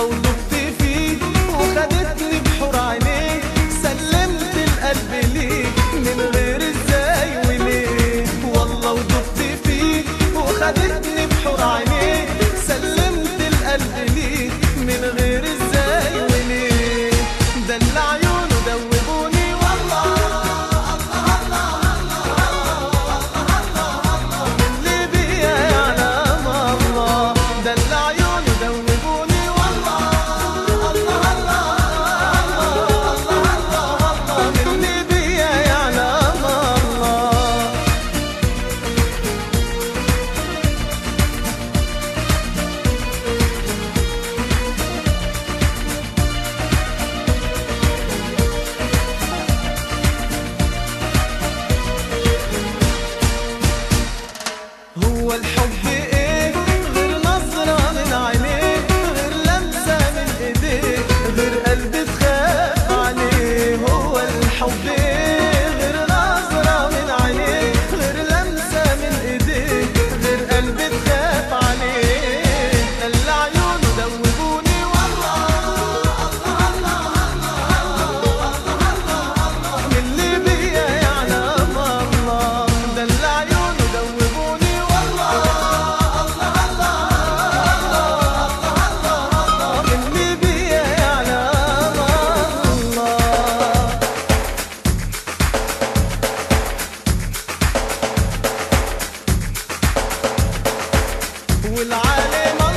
والله وضبت فيه وخدتني بحور عينيه سلمت القلب ليه من غير ازاي وليه والله وضبت فيه وخدتني بحور عينيه سلمت القلب ليه من غير ازاي وليه ده اللي عيونه دوبوني والله اللي بيا يعلم الله ده اللي عيونه دوبوني والله الله الله الله اللي بيا يعلم الله هو الحب ايه غير نظرة من عينيه غير لمسة من ايديه غير قلب تخاف عليه هو الحب ايه غير نظرة من عينيه غير لمسة من ايديه غير قلب تخاف عليه اللي عيونه دوبوني والله من اللي بيا يعلم الله ده اللي عيونه دوبوني والله من اللي بيا يعلم الله والعالم